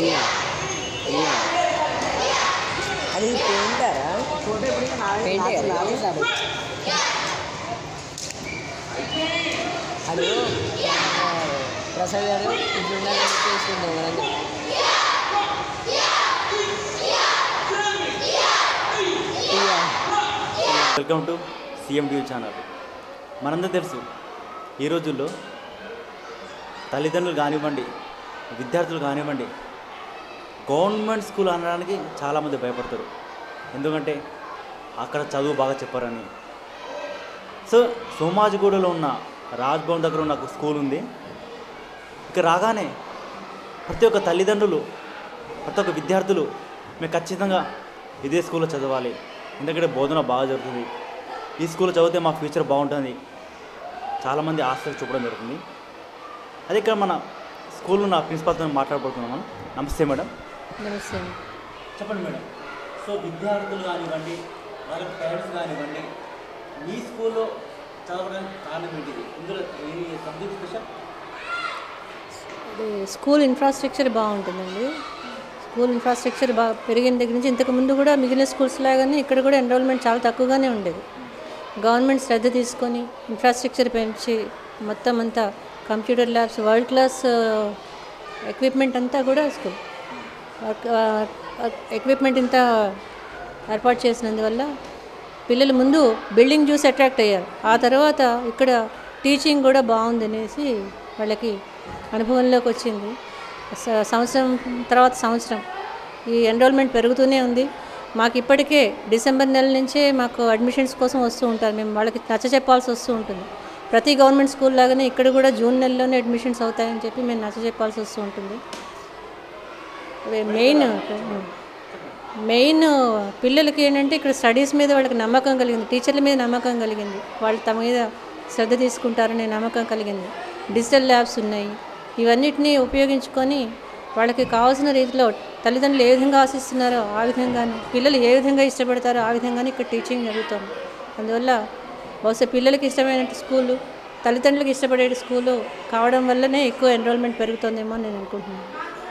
తీయ తీయ అది పెయింటారా పెయింట్ నాలుగు అది ప్రసాద్ గారు ఇప్పుడు ఉండాలని చేసుకుంటాం కదా తీయ welcome to CM TV channel మనందరూ తెలుసు ఈ రోజుల్లో తల్లిదండ్రులు కానివ్వండి విద్యార్థులు కానివ్వండి గవర్నమెంట్ స్కూల్ అనడానికి చాలామంది భయపడతారు ఎందుకంటే అక్కడ చదువు బాగా చెప్పారని సో సోమాజిగూడలో ఉన్న రాజ్భవన్ దగ్గర ఉన్న ఒక స్కూల్ ఉంది ఇక్కడ రాగానే ప్రతి ఒక్క తల్లిదండ్రులు ప్రతి ఒక్క విద్యార్థులు మేము ఖచ్చితంగా ఇదే స్కూల్లో చదవాలి ఎందుకంటే బోధన బాగా జరుగుతుంది ఈ స్కూల్లో చదివితే మా ఫ్యూచర్ బాగుంటుంది చాలామంది ఆశలు చూపడం జరుగుతుంది అదే ఇక్కడ మన స్కూల్లో నా ప్రిన్సిపాల్తో మాట్లాడబోతున్నాము నమస్తే మేడం నమస్తే చెప్పండి మేడం సో విద్యార్థులు కానివ్వండి వాళ్ళ పేరెంట్స్ కానివ్వండి మీ స్కూల్లో చదవడానికి కారణం ఏంటిది ఇందులో ఏ సబ్జెక్ట్ స్పెషల్ అది స్కూల్ ఇన్ఫ్రాస్ట్రక్చర్ బాగుంటుందండి స్కూల్ ఇన్ఫ్రాస్ట్రక్చర్ బాగా పెరిగిన దగ్గర నుంచి ఇంతకు ముందు కూడా మిగిలిన స్కూల్స్ లాగానే ఇక్కడ కూడా ఎన్రోల్మెంట్ చాలా తక్కువగానే ఉండేది గవర్నమెంట్ శ్రద్ధ తీసుకొని ఇన్ఫ్రాస్ట్రక్చర్ పెంచి మొత్తం అంతా computer labs world class equipment అంతా కూడా స్కూల్ ఎక్విప్మెంట్ ఇంత ఏర్పాటు చేసినందువల్ల పిల్లలు ముందు బిల్డింగ్ చూసి అట్రాక్ట్ అయ్యారు ఆ తర్వాత ఇక్కడ టీచింగ్ కూడా బాగుంది అనేసి వాళ్ళకి అనుభవంలోకి వచ్చింది స- సంవత్సరం తర్వాత సంవత్సరం ఈ ఎన్రోల్మెంట్ పెరుగుతూనే ఉంది మాకు ఇప్పటికే డిసెంబర్ నెల నుంచే మాకు అడ్మిషన్స్ కోసం వస్తూ ఉంటారు మేము వాళ్ళకి నచ్చ చెప్పాల్సి వస్తూ ఉంటుంది ప్రతి గవర్నమెంట్ స్కూల్ లాగానే ఇక్కడ కూడా జూన్ నెలలోనే అడ్మిషన్స్ అవుతాయని చెప్పి మేము నచ్చ చెప్పాల్సి వస్తూ ఉంటుంది మెయిన్ మెయిన్ పిల్లలకి ఏంటంటే ఇక్కడ స్టడీస్ మీద వాళ్ళకి నమ్మకం కలిగింది టీచర్ల మీద నమ్మకం కలిగింది వాళ్ళు తమ మీద శ్రద్ధ తీసుకుంటారనే నమ్మకం కలిగింది డిజిటల్ ల్యాబ్స్ ఉన్నాయి ఇవన్నిటిని ఉపయోగించుకొని వాళ్ళకి కావాల్సిన రీతిలో తల్లిదండ్రులు ఏ విధంగా ఆశిస్తున్నారో ఆ విధంగానే పిల్లలు ఏ విధంగా ఇష్టపడతారో ఆ విధంగానే ఇక్కడ టీచింగ్ జరుగుతుంది అందువల్ల బహుశా పిల్లలకి ఇష్టమైన స్కూలు తల్లిదండ్రులకు ఇష్టపడే స్కూలు కావడం వల్లనే ఎక్కువ ఎన్రోల్మెంట్ పెరుగుతుందేమో అని నేను అనుకుంటున్నాను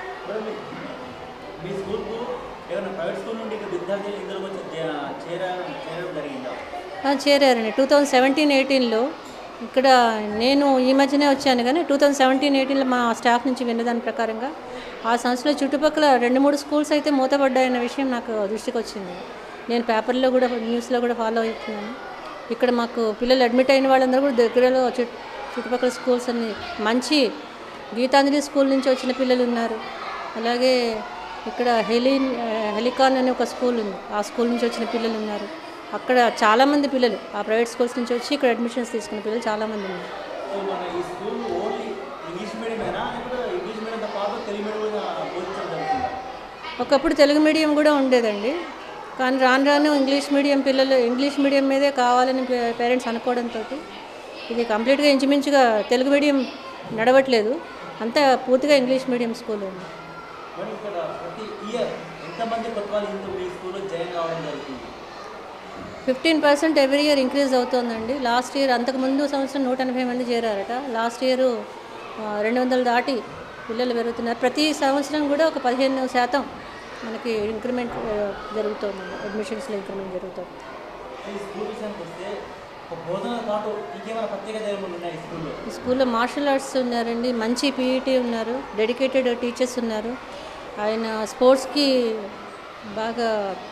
మీ స్కూల్కు ఏదైనా ప్రైవేట్ స్కూల్ నుండి ఇక్కడ విద్యార్థులు ఇందులో వచ్చి జే- చేర చేరడం జరిగిందా ఆ, చేరారండి టూ థౌజండ్ సెవెంటీన్ ఎయిటీన్లో ఇక్కడ నేను ఈ మధ్యనే వచ్చాను కానీ టూ థౌజండ్ సెవెంటీన్ ఎయిటీన్లో మా స్టాఫ్ నుంచి విన్నదాని ప్రకారంగా ఆ సంవత్సరంలో చుట్టుపక్కల రెండు మూడు స్కూల్స్ అయితే మూతపడ్డాయన్న విషయం నాకు దృష్టికి వచ్చింది నేను పేపర్లో కూడా న్యూస్లో కూడా ఫాలో అవుతున్నాను ఇక్కడ మాకు పిల్లలు అడ్మిట్ అయిన వాళ్ళందరూ కూడా దగ్గరలో చుట్ చుట్టుపక్కల స్కూల్స్ అన్ని మంచి గీతాంజలి స్కూల్ నుంచి వచ్చిన పిల్లలు ఉన్నారు అలాగే ఇక్కడ హెలిన్ హెలికాన్ అనే ఒక స్కూల్ ఉంది ఆ స్కూల్ నుంచి వచ్చిన పిల్లలు ఉన్నారు అక్కడ చాలామంది పిల్లలు ఆ ప్రైవేట్ స్కూల్స్ నుంచి వచ్చి ఇక్కడ అడ్మిషన్స్ తీసుకున్న పిల్లలు చాలామంది ఉన్నారు సో మన ఈ స్కూల్ ఓన్లీ ఇంగ్లీష్ మీడియమేనా లేకపోతే ఇంగ్లీష్ మీడియంతో పాటు తెలుగు మీడియం కూడా బోధించడం జరుగుతుందా ఒకప్పుడు తెలుగు మీడియం కూడా ఉండేదండి కానీ రాను రాను ఇంగ్లీష్ మీడియం పిల్లలు ఇంగ్లీష్ మీడియం మీదే కావాలని పేరెంట్స్ అనుకోవడంతో ఇది కంప్లీట్గా ఇంచుమించుగా తెలుగు మీడియం నడవట్లేదు అంతా పూర్తిగా ఇంగ్లీష్ మీడియం స్కూల్ ఉంది మరి ఇక్కడ ప్రతి ఇయర్ ఎంతమంది కొత్త వాళ్ళు ఇంత మీ స్కూల్లో జాయిన్ కావడం జరుగుతుంది fifteen percent every year increase అవుతోందండి లాస్ట్ ఇయర్ అంతకుముందు సంవత్సరం నూట ఎనభై మంది చేరారట లాస్ట్ ఇయర్ రెండు వందలు దాటి పిల్లలు పెరుగుతున్నారు ప్రతి సంవత్సరం కూడా ఒక పదిహేను శాతం మనకి ఇంక్రిమెంట్ జరుగుతుందండి అడ్మిషన్స్లో ఇంక్రిమెంట్ జరుగుతుంది ఈ స్కూల్ విషయానికి వస్తే ఒక బోధన పాటు ఇంకేమైనా ప్రత్యేకత ఏమైనా ఉన్నాయి ఈ స్కూల్లో ఈ స్కూల్లో మార్షల్ ఆర్ట్స్ ఉన్నారండి మంచి పీఈటీ ఉన్నారు డెడికేటెడ్ టీచర్స్ ఉన్నారు ఆయన స్పోర్ట్స్కి బాగా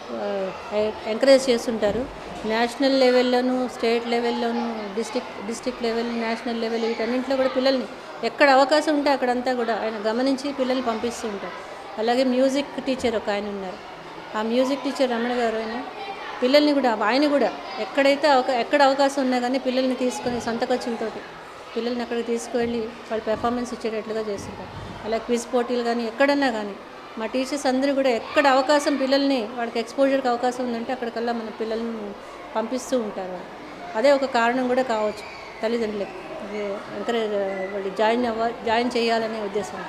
ఎంకరేజ్ చేస్తుంటారు నేషనల్ లెవెల్లోను స్టేట్ లెవెల్లోను district district level national level వీటన్నింటిలో కూడా పిల్లల్ని ఎక్కడ అవకాశం ఉంటే అక్కడంతా కూడా ఆయన గమనించి పిల్లల్ని పంపిస్తూ ఉంటారు అలాగే మ్యూజిక్ టీచర్ ఒక ఆయన ఉన్నారు ఆ మ్యూజిక్ టీచర్ రమణ గారు ఆయన పిల్లల్ని కూడా ఆయన కూడా ఎక్కడైతే అవకా ఎక్కడ అవకాశం ఉన్నా కానీ పిల్లల్ని తీసుకొని సొంత ఖర్చులతోటి పిల్లల్ని అక్కడికి తీసుకువెళ్ళి వాళ్ళు పెర్ఫార్మెన్స్ ఇచ్చేటట్లుగా చేస్తుంటారు అలా క్విజ్ పోటీలు కానీ ఎక్కడన్నా కానీ మా టీచర్స్ అందరూ కూడా ఎక్కడ అవకాశం పిల్లల్ని వాళ్ళకి ఎక్స్పోజర్కి అవకాశం ఉందంటే అక్కడికల్లా మన పిల్లల్ని పంపిస్తూ ఉంటారు అదే ఒక కారణం కూడా కావచ్చు తల్లిదండ్రులకి అదే ఎంకరేజ్ వాళ్ళు జాయిన్ అవ్వ జాయిన్ చేయాలనే ఉద్దేశం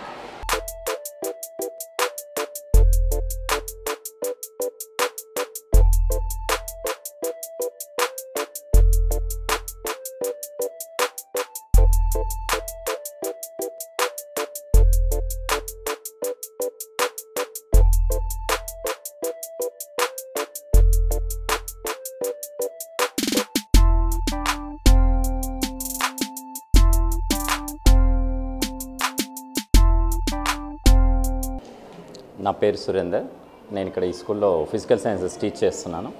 నా పేరు సురేందర్ నేను ఇక్కడ ఈ స్కూల్లో ఫిజికల్ సైన్సెస్ టీచ్ చేస్తున్నాను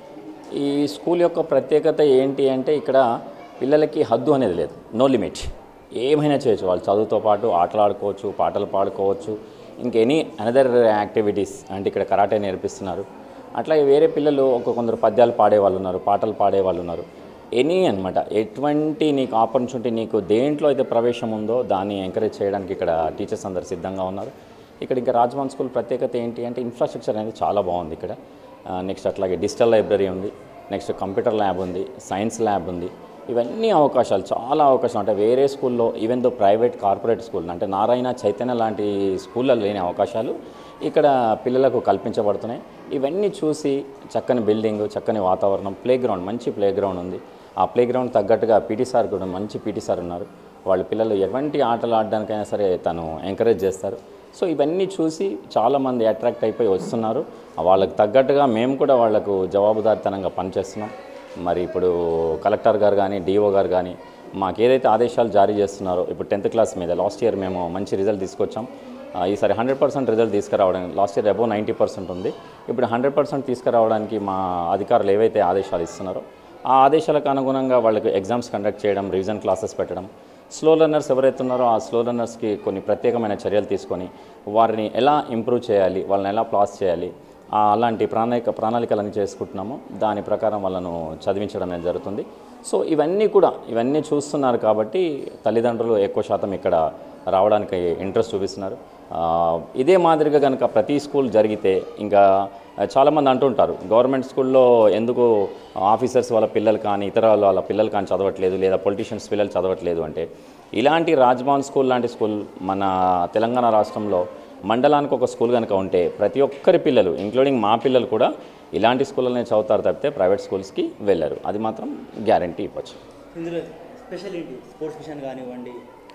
ఈ స్కూల్ యొక్క ప్రత్యేకత ఏంటి అంటే ఇక్కడ పిల్లలకి హద్దు అనేది లేదు నో లిమిట్ ఏమైనా చేయొచ్చు వాళ్ళు చదువుతో పాటు ఆటలు ఆడుకోవచ్చు పాటలు పాడుకోవచ్చు ఇంకా ఎనీ అనదర్ యాక్టివిటీస్ అంటే ఇక్కడ కరాటే నేర్పిస్తున్నారు అట్లాగే వేరే పిల్లలు ఒక కొందరు పద్యాలు పాడే వాళ్ళు ఉన్నారు పాటలు పాడే వాళ్ళు ఉన్నారు ఎనీ అనమాట ఎటువంటి నీకు ఆపర్చునిటీ నీకు దేంట్లో అయితే ప్రవేశం ఉందో దాన్ని ఎంకరేజ్ చేయడానికి ఇక్కడ టీచర్స్ అందరు సిద్ధంగా ఉన్నారు ఇక్కడ ఇంకా రాజ్భవన్ స్కూల్ ప్రత్యేకత ఏంటి అంటే ఇన్ఫ్రాస్ట్రక్చర్ అనేది చాలా బాగుంది ఇక్కడ నెక్స్ట్ అట్లాగే డిజిటల్ లైబ్రరీ ఉంది నెక్స్ట్ కంప్యూటర్ ల్యాబ్ ఉంది సైన్స్ ల్యాబ్ ఉంది ఇవన్నీ అవకాశాలు చాలా అవకాశాలు అంటే వేరే స్కూల్లో even though private corporate school అంటే నారాయణ చైతన్య లాంటి స్కూళ్ళలో లేని అవకాశాలు ఇక్కడ పిల్లలకు కల్పించబడుతున్నాయి ఇవన్నీ చూసి చక్కని బిల్డింగ్ చక్కని వాతావరణం ప్లే గ్రౌండ్ మంచి ప్లే గ్రౌండ్ ఉంది ఆ ప్లే గ్రౌండ్ తగ్గట్టుగా పీటీ సార్ కూడా మంచి పీటీ సార్ ఉన్నారు వాళ్ళ పిల్లలు ఎటువంటి ఆటలు ఆడడానికైనా సరే తను ఎంకరేజ్ చేస్తారు సో ఇవన్నీ చూసి చాలామంది అట్రాక్ట్ అయిపోయి వస్తున్నారు వాళ్ళకి తగ్గట్టుగా మేము కూడా వాళ్లకు జవాబుదారితనంగా పనిచేస్తున్నాం మరి ఇప్పుడు కలెక్టర్ గారు కానీ డిఓ గారు కానీ మాకు ఏదైతే ఆదేశాలు జారీ చేస్తున్నారో ఇప్పుడు టెన్త్ క్లాస్ మీద లాస్ట్ ఇయర్ మేము మంచి రిజల్ట్ తీసుకొచ్చాం ఆ, ఈసారి హండ్రెడ్ పర్సెంట్ రిజల్ట్ తీసుకురావడానికి last year above ninety percent ఉంది ఇప్పుడు హండ్రెడ్ పర్సెంట్ తీసుకురావడానికి మా అధికారులు ఏవైతే ఆదేశాలు ఇస్తున్నారో ఆ ఆదేశాలకు అనుగుణంగా వాళ్ళకి ఎగ్జామ్స్ కండక్ట్ చేయడం రివిజన్ క్లాసెస్ పెట్టడం స్లో లెర్నర్స్ ఎవరైతే ఉన్నారో ఆ స్లో లెర్నర్స్కి కొన్ని ప్రత్యేకమైన చర్యలు తీసుకొని వారిని ఎలా ఇంప్రూవ్ చేయాలి వాళ్ళని ఎలా ప్లాస్ చేయాలి ఆ అలాంటి ప్రణాళిక ప్రణాళికలన్నీ చేసుకుంటున్నాము దాని ప్రకారం వాళ్ళను చదివించడం అనేది జరుగుతుంది సో ఇవన్నీ కూడా ఇవన్నీ చూస్తున్నారు కాబట్టి తల్లిదండ్రులు ఎక్కువ శాతం ఇక్కడ రావడానికి ఇంట్రెస్ట్ చూపిస్తున్నారు ఆ, ఇదే మాదిరిగా కనుక ప్రతి స్కూల్ జరిగితే ఇంకా చాలామంది అంటుంటారు గవర్నమెంట్ స్కూల్లో ఎందుకు ఆఫీసర్స్ వాళ్ళ పిల్లలు కానీ ఇతర వాళ్ళ పిల్లలు కానీ చదవట్లేదు లేదా పొలిటీషియన్స్ పిల్లలు చదవట్లేదు అంటే ఇలాంటి రాజ్భవన్ స్కూల్ లాంటి స్కూల్ మన తెలంగాణ రాష్ట్రంలో మండలానికి ఒక స్కూల్ కనుక ఉంటే ప్రతి ఒక్కరి పిల్లలు ఇంక్లూడింగ్ మా పిల్లలు కూడా ఇలాంటి స్కూళ్ళనే చదువుతారు తప్పితే ప్రైవేట్ స్కూల్స్కి వెళ్ళరు అది మాత్రం గ్యారంటీ ఇవ్వచ్చు ఇందులో స్పెషల్ ఏంటి స్పోర్ట్స్ మిషన్ కానివ్వండి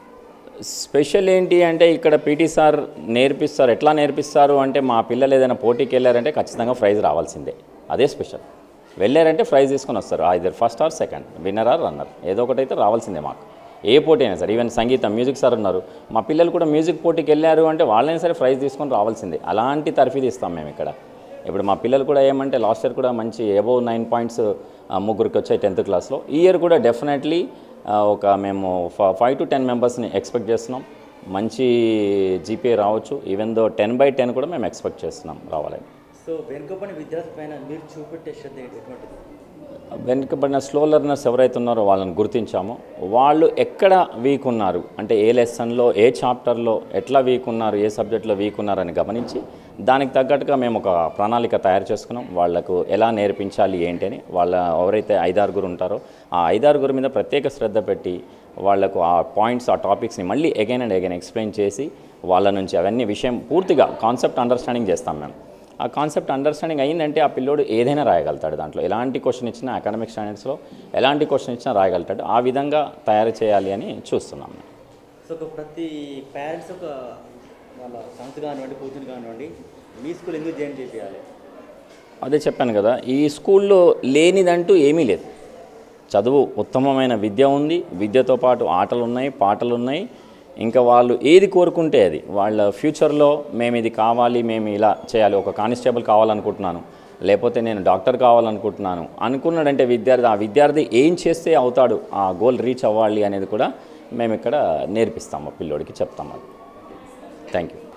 స్పెషల్ ఏంటి అంటే ఇక్కడ పీటీ సార్ నేర్పిస్తారు ఎట్లా నేర్పిస్తారు అంటే మా పిల్లలు ఏదైనా పోటీకి వెళ్ళారంటే ఖచ్చితంగా ప్రైజ్ రావాల్సిందే అదే స్పెషల్ వెళ్ళారంటే ప్రైజ్ తీసుకొని వస్తారు either first or second winner or runner ఏదో ఒకటి అయితే రావాల్సిందే మాకు ఏ పోటీ అయినా సరే ఈవెన్ సంగీతం మ్యూజిక్ సార్ ఉన్నారు మా పిల్లలు కూడా మ్యూజిక్ పోటీకి వెళ్ళారు అంటే వాళ్ళైనా సరే ప్రైజ్ తీసుకొని రావాల్సిందే అలాంటి తర్ఫీదు ఇస్తాం మేము ఇక్కడ ఇప్పుడు మా పిల్లలు కూడా ఏమంటే లాస్ట్ ఇయర్ కూడా మంచి అబోవ్ నైన్ పాయింట్స్ ముగ్గురికి వచ్చాయి టెన్త్ క్లాస్లో ఈ ఇయర్ కూడా డెఫినెట్లీ ఒక మేము ఫైవ్ టు టెన్ మెంబర్స్ని ఎక్స్పెక్ట్ చేస్తున్నాం మంచి జీపీఏ రావచ్చు even though ten by ten కూడా మేము ఎక్స్పెక్ట్ చేస్తున్నాం రావాలని సో వెనుకబడిన విద్యార్థి పైన మీరు చూపెట్టే శ్రద్ధ ఏంటి? ఎటువంటిది వెనుకబడిన స్లో లెర్నర్స్ ఎవరైతే ఉన్నారో వాళ్ళని గుర్తించామో వాళ్ళు ఎక్కడ వీక్ ఉన్నారు అంటే ఏ లెసన్లో ఏ చాప్టర్లో ఎట్లా వీక్ ఉన్నారు ఏ సబ్జెక్ట్లో వీక్ ఉన్నారని గమనించి దానికి తగ్గట్టుగా మేము ఒక ప్రణాళిక తయారు చేసుకున్నాం వాళ్లకు ఎలా నేర్పించాలి ఏంటి అని వాళ్ళ ఎవరైతే ఐదారుగురు ఉంటారో ఆ ఐదారుగురు మీద ప్రత్యేక శ్రద్ధ పెట్టి వాళ్లకు ఆ పాయింట్స్ ఆ టాపిక్స్ని మళ్ళీ అగైన్ అండ్ అగైన్ ఎక్స్ప్లెయిన్ చేసి వాళ్ళ నుంచి అవన్నీ విషయం పూర్తిగా కాన్సెప్ట్ అండర్స్టాండింగ్ చేస్తాం మేము ఆ కాన్సెప్ట్ అండర్స్టాండింగ్ అయిందంటే ఆ పిల్లోడు ఏదైనా రాయగలుగుతాడు దాంట్లో ఎలాంటి క్వశ్చన్ ఇచ్చినా అకాడమిక్ స్టాండర్డ్స్లో ఎలాంటి క్వశ్చన్ ఇచ్చినా రాయగలుగుతాడు ఆ విధంగా తయారు చేయాలి అని చూస్తున్నాం మేము సో ఒక ప్రతి పేరెంట్స్ ఒక వాళ్ళ సంత కానివ్వండి కూతురు కానివ్వండి మీ స్కూల్ ఎందుకు జాయిన్ చేయాలి అదే చెప్పాను కదా ఈ స్కూల్లో లేనిదంటూ ఏమీ లేదు చదువు ఉత్తమమైన విద్య ఉంది విద్యతో పాటు ఆటలు ఉన్నాయి పాటలు ఉన్నాయి ఇంకా వాళ్ళు ఏది కోరుకుంటే అది వాళ్ళ ఫ్యూచర్లో మేము ఇది కావాలి మేము ఇలా చేయాలి ఒక కానిస్టేబుల్ కావాలనుకుంటున్నాను లేకపోతే నేను డాక్టర్ కావాలనుకుంటున్నాను అనుకున్నాడంటే విద్యార్థి ఆ విద్యార్థి ఏం చేస్తే అవుతాడు ఆ గోల్ రీచ్ అవ్వాలి అనేది కూడా మేము ఇక్కడ నేర్పిస్తాము పిల్లోడికి చెప్తాము అది thank you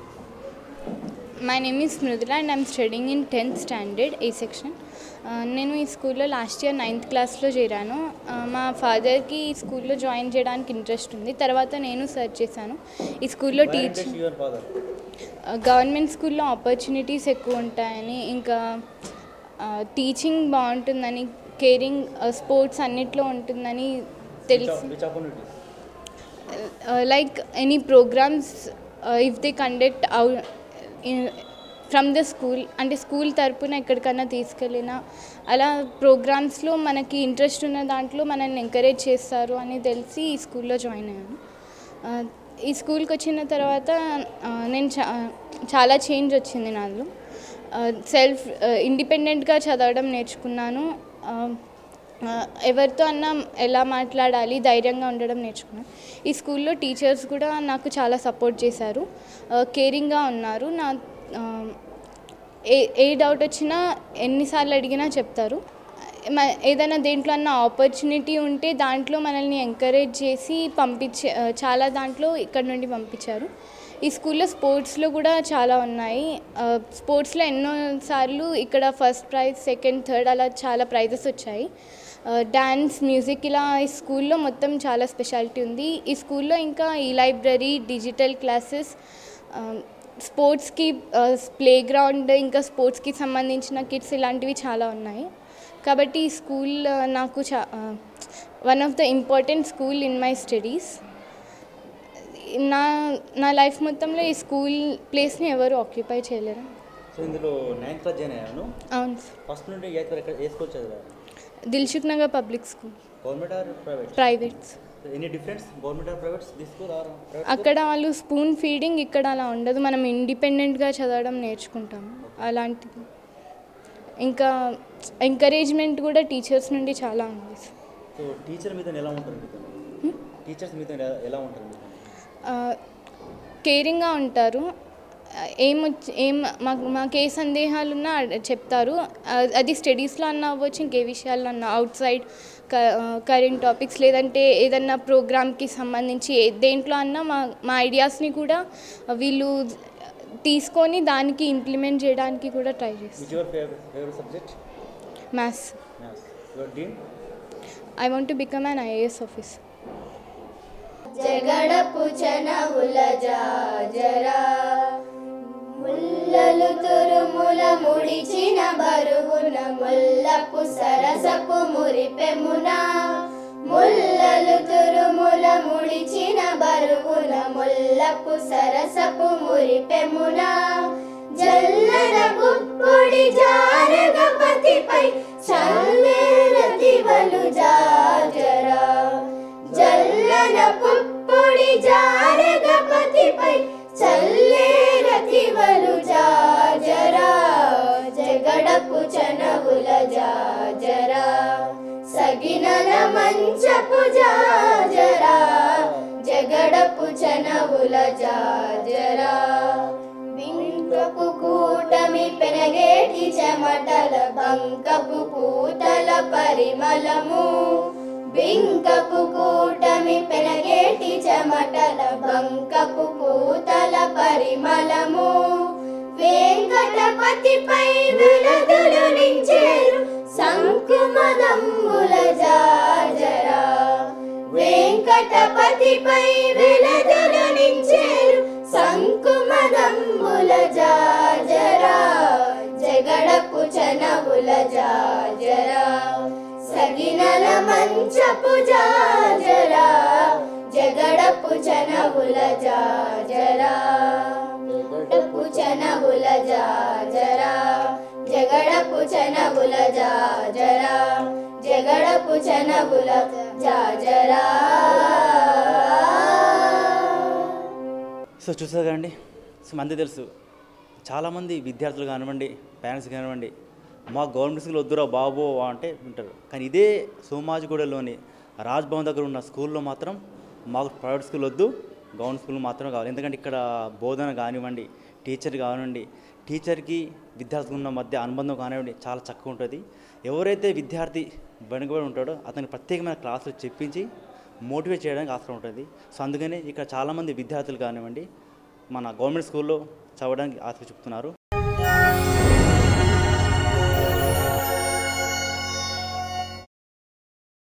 my name is Mridula and I'm studying in tenth standard A section నేను ఈ స్కూల్లో లాస్ట్ ఇయర్ నైన్త్ క్లాస్లో చేరాను ఆ, మా ఫాదర్కి ఈ స్కూల్లో జాయిన్ చేయడానికి ఇంట్రెస్ట్ ఉంది తర్వాత నేను సర్చ్ చేశాను ఈ స్కూల్లో టీచింగ్ యువర్ ఫాదర్ గవర్నమెంట్ స్కూల్లో ఆపర్చునిటీస్ ఎక్కువ ఉంటాయని ఇంకా టీచింగ్ బాగుంటుందని కేరింగ్ స్పోర్ట్స్ అన్నిట్లో ఉంటుందని తెలిసి which opportunities uh, like any programs uh, if they conduct out in, from the school అంటే స్కూల్ తరపున ఎక్కడికైనా తీసుకెళ్ళినా అలా ప్రోగ్రామ్స్లో మనకి ఇంట్రెస్ట్ ఉన్న దాంట్లో మనల్ని ఎంకరేజ్ చేస్తారు అని తెలిసి ఈ స్కూల్లో జాయిన్ అయ్యాను ఆ, ఈ స్కూల్కి వచ్చిన తర్వాత ఆ, నేను చా చాలా చేంజ్ వచ్చింది నాలో సెల్ఫ్ ఇండిపెండెంట్గా చదవడం నేర్చుకున్నాను ఆ, ఆ, ఎవరితో అన్నా ఎలా మాట్లాడాలి ధైర్యంగా ఉండడం నేర్చుకున్నాను ఈ స్కూల్లో టీచర్స్ కూడా నాకు చాలా సపోర్ట్ చేశారు కేరింగ్గా ఉన్నారు నా ఆ, ఏ ఏ డౌట్ వచ్చినా ఎన్నిసార్లు అడిగినా చెప్తారు మ- ఏదైనా దేంట్లో అన్న ఆపర్చునిటీ ఉంటే దాంట్లో మనల్ని ఎంకరేజ్ చేసి పంపించే ఆ, చాలా దాంట్లో ఇక్కడ నుండి పంపించారు ఈ స్కూల్లో స్పోర్ట్స్లో కూడా చాలా ఉన్నాయి ఆ, స్పోర్ట్స్లో ఎన్నోసార్లు ఇక్కడ ఫస్ట్ ప్రైజ్ సెకండ్ థర్డ్ అలా చాలా ప్రైజెస్ వచ్చాయి ఆ, డ్యాన్స్ మ్యూజిక్ ఇలా ఈ స్కూల్లో మొత్తం చాలా స్పెషాలిటీ ఉంది ఈ స్కూల్లో ఇంకా ఈ లైబ్రరీ డిజిటల్ క్లాసెస్ ఆ, స్పోర్ట్స్కి ఆ, ప్లే గ్రౌండ్ ఇంకా స్పోర్ట్స్కి సంబంధించిన కిట్స్ ఇలాంటివి చాలా ఉన్నాయి కాబట్టి ఈ స్కూల్ ఆ, నాకు చా one of the important school in my studies నా నా లైఫ్ మొత్తంలో ఈ స్కూల్ ప్లేస్ని ఎవరు ఆక్యుపై చేయలేరు సో ఇందులో నైన్త్ క్లాస్ జాయిన్ అయ్యాను అవును సార్. ఫస్ట్ నుండి ఎయిత్ వరకు ఎక్కడ ఏ స్కూల్ చదివారు Dilsukhnagar public school government or private privates any difference government or private this school or private అక్కడ వాళ్ళు స్పూన్ ఫీడింగ్ ఇక్కడ అలా ఉండదు మనం ఇండిపెండెంట్గా చదవడం నేర్చుకుంటాము అలాంటిది ఇంకా ఎంకరేజ్మెంట్ కూడా టీచర్స్ నుండి చాలా ఉంది సో టీచర్ మీద ఎలా ఉంటుంది మీతో టీచర్స్ మీద ఎలా- ఎలా ఉంటుంది మీతో కేరింగ్గా ఉంటారు ఆ, ఏం వచ్చి ఏం మాకు మాకు ఏ సందేహాలు ఉన్నా అడ- చెప్తారు ఆ, అది స్టడీస్లో అన్న అవ్వచ్చు ఇంకే విషయాల్లో అన్న అవుట్ సైడ్ కరెంట్ టాపిక్స్ లేదంటే ఏదన్నా ప్రోగ్రామ్కి సంబంధించి ఏ- దేంట్లో అన్నా మా మా ఐడియాస్ని కూడా వీళ్ళు తీసుకొని దానికి ఇంప్లిమెంట్ చేయడానికి కూడా ట్రై చేస్తారు which your favourite favourite subject maths maths your dream I want to become an IAS officer జగడపు చనవుల జాజరా ముల్లలు తురుముల ముడిచిన బరుగున ముల్లపు సరసపు మురిపెమున ముల్లలు తురుముల ముడిచిన బరుగున ముల్లపు సరసపు మురిపెమున జల్లన పుప్పొడి జారగపతిపై చల్లేర దివలు జాజరా జల్లన పుప్పొడి జారగపతిపై చల్లేర దివలు జాజరా జగడపు చనవుల జాజరా సగినల మంచపు జాజరా జగడపు చనవుల జాజరా బింకపు కూటమి పెనగేటి చెమటల బంకపు పూతల పరిమళము బింకపు కూటమి పెనగేటి చెమటల బంకపు పూతల పరిమళము వెంకటపతిపై వెలదులు నించేరు శంకుమదంబుల జాజరా వెంకటపతిపై వెలదులు నించేరు శంకుమదంబుల జాజరా జగడపు చనవుల జాజరా సగినల మంచపు జాజరా జగడపు చనవుల జాజరా జగడపు చనవుల జాజరా జగడపు చనవుల జాజరా జగడపు చనవుల జాజరా సో చూసారు కదండి సో మంది తెలుసు చాలామంది విద్యార్థులు కానివ్వండి పేరెంట్స్ కానివ్వండి మా గవర్నమెంట్ స్కూల్ వద్దురా బాబు అంటే వింటారు కానీ ఇదే సోమాజిగూడలోని రాజ్భవన్ దగ్గర ఉన్న స్కూల్లో మాత్రం మాకు ప్రైవేట్ స్కూల్ వద్దు గవర్నమెంట్ స్కూల్ మాత్రమే కావాలి ఎందుకంటే ఇక్కడ బోధన కానివ్వండి టీచర్ కానివ్వండి టీచర్కి విద్యార్థికి ఉన్న మధ్య అనుబంధం కానివ్వండి చాలా చక్కగా ఉంటుంది ఎవరైతే విద్యార్థి వెనుకబడి ఉంటాడో అతనికి ప్రత్యేకమైన క్లాసులు చెప్పించి మోటివేట్ చేయడానికి ఆస్కారం ఉంటుంది సో అందుకనే ఇక్కడ చాలామంది విద్యార్థులు కానివ్వండి మన గవర్నమెంట్ స్కూల్లో చదవడానికి ఆసక్తి చూపుతున్నారు